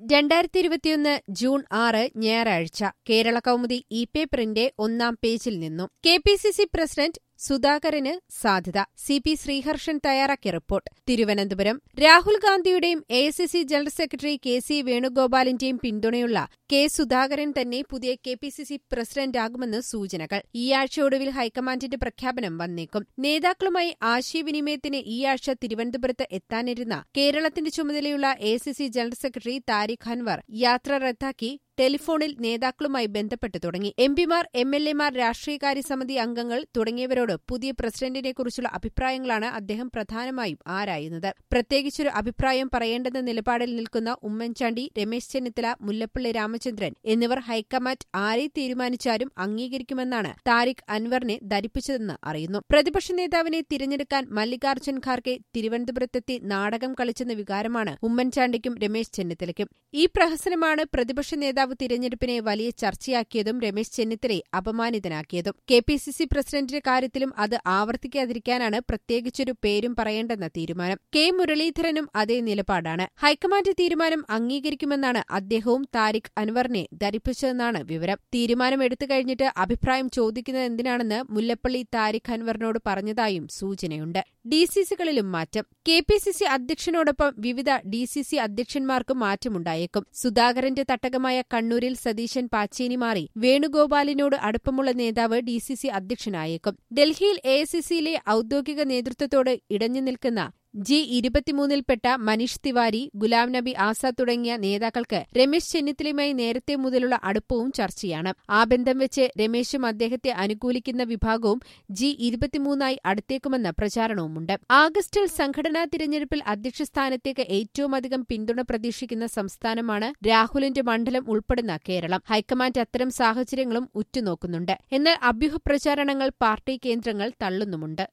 രണ്ടായിരത്തി ഇരുപത്തിയൊന്ന് ജൂൺ ആറ് ഞായറാഴ്ച കേരള കൗമുദി ഇ പേപ്പറിന്റെ ഒന്നാം പേജിൽ നിന്നും K P C C president സുധാകരന് സാധ്യത സി പി ശ്രീഹർഷൻ തയ്യാറാക്കിയ റിപ്പോർട്ട് തിരുവനന്തപുരം രാഹുൽ ഗാന്ധിയുടെയും A I C C general secretary K C വേണുഗോപാലിന്റെയും പിന്തുണയുള്ള കെ സുധാകരൻ തന്നെ പുതിയ കെ പി സി സി പ്രസിഡന്റാകുമെന്ന് സൂചനകൾ ഈ ആഴ്ച ഒടുവിൽ ഹൈക്കമാൻഡിന്റെ പ്രഖ്യാപനം വന്നേക്കും നേതാക്കളുമായി ആശയവിനിമയത്തിന് ഈ ആഴ്ച തിരുവനന്തപുരത്ത് എത്താനിരുന്ന കേരളത്തിന്റെ ചുമതലയുള്ള A I C C general secretary Tariq Anwar യാത്ര റദ്ദാക്കി ടെലിഫോണിൽ നേതാക്കളുമായി ബന്ധപ്പെട്ടു തുടങ്ങി എംപിമാർ എം എൽ എമാർ രാഷ്ട്രീയകാര്യ സമിതി അംഗങ്ങൾ തുടങ്ങിയവരോട് പുതിയ പ്രസിഡന്റിനെക്കുറിച്ചുള്ള അഭിപ്രായങ്ങളാണ് അദ്ദേഹം പ്രധാനമായും ആരായുന്നത് പ്രത്യേകിച്ചൊരു അഭിപ്രായം പറയേണ്ടെന്ന നിലപാടിൽ നിൽക്കുന്ന ഉമ്മൻചാണ്ടി രമേശ് ചെന്നിത്തല മുല്ലപ്പള്ളി രാമചന്ദ്രൻ എന്നിവർ ഹൈക്കമാൻഡ് ആരെ തീരുമാനിച്ചാലും അംഗീകരിക്കുമെന്നാണ് താരിഖ് അൻവറിനെ ധരിപ്പിച്ചതെന്ന് അറിയുന്നു പ്രതിപക്ഷ നേതാവിനെ തിരഞ്ഞെടുക്കാൻ മല്ലികാർജ്ജുൻ ഖാർഗെ തിരുവനന്തപുരത്തെത്തി നാടകം കളിച്ചെന്ന വികാരമാണ് ഉമ്മൻചാണ്ടിക്കും രമേശ് ചെന്നിത്തലയ്ക്കും ഈ പ്രഹസനമാണ് പ്രതിപക്ഷ നേതാവ് തിരഞ്ഞെടുപ്പിനെ വലിയ ചർച്ചയാക്കിയതും രമേശ് ചെന്നിത്തലയെ അപമാനിതനാക്കിയതും കെ പി സി സി പ്രസിഡന്റിന്റെ കാര്യത്തിലും അത് ആവർത്തിക്കാതിരിക്കാനാണ് പ്രത്യേകിച്ചൊരു പേരും പറയേണ്ടെന്ന തീരുമാനം കെ മുരളീധരനും അതേ നിലപാടാണ് ഹൈക്കമാൻഡ് തീരുമാനം അംഗീകരിക്കുമെന്നാണ് അദ്ദേഹവും താരിഖ് അൻവറിനെ ധരിപ്പിച്ചതെന്നാണ് വിവരം തീരുമാനം എടുത്തു കഴിഞ്ഞിട്ട് അഭിപ്രായം ചോദിക്കുന്നത് എന്തിനാണെന്ന് മുല്ലപ്പള്ളി താരിഖ് അൻവറിനോട് പറഞ്ഞതായും സൂചനയുണ്ട് ഡി സി സികളിലും മാറ്റം കെ പി സി സി അധ്യക്ഷനോടൊപ്പം വിവിധ ഡി സി സി അധ്യക്ഷന്മാർക്കും മാറ്റമുണ്ടായേക്കും സുധാകരന്റെ തട്ടകമായ കണ്ണൂരിൽ സതീശൻ പാച്ചേനി മാറി വേണുഗോപാലിനോട് അടുപ്പമുള്ള നേതാവ് ഡി സി സി അധ്യക്ഷനായേക്കും ഡൽഹിയിൽ എ ഐ സി സിയിലെ ഔദ്യോഗിക നേതൃത്വത്തോട് ഇടഞ്ഞു നിൽക്കുന്ന ജി ഇരുപത്തിമൂന്നിൽപ്പെട്ട മനീഷ് തിവാരി ഗുലാം നബി ആസാദ് തുടങ്ങിയ നേതാക്കൾക്ക് രമേശ് ചെന്നിത്തലയുമായി നേരത്തെ മുതലുള്ള അടുപ്പവും ചർച്ചയാണ് ആ ബന്ധം വെച്ച് രമേശും അദ്ദേഹത്തെ അനുകൂലിക്കുന്ന വിഭാഗവും ജി ഇരുപത്തിമൂന്നായി അടുത്തേക്കുമെന്ന പ്രചാരണവുമുണ്ട് ആഗസ്റ്റിൽ സംഘടനാ തിരഞ്ഞെടുപ്പിൽ അധ്യക്ഷസ്ഥാനത്തേക്ക് ഏറ്റവുമധികം പിന്തുണ പ്രതീക്ഷിക്കുന്ന സംസ്ഥാനമാണ് രാഹുലിന്റെ മണ്ഡലം ഉൾപ്പെടുന്ന കേരളം ഹൈക്കമാൻഡ് അത്തരം സാഹചര്യങ്ങളും ഉറ്റുനോക്കുന്നുണ്ട് എന്നാൽ അഭ്യൂഹ പ്രചാരണങ്ങൾ പാർട്ടി കേന്ദ്രങ്ങൾ തള്ളുന്നുമുണ്ട്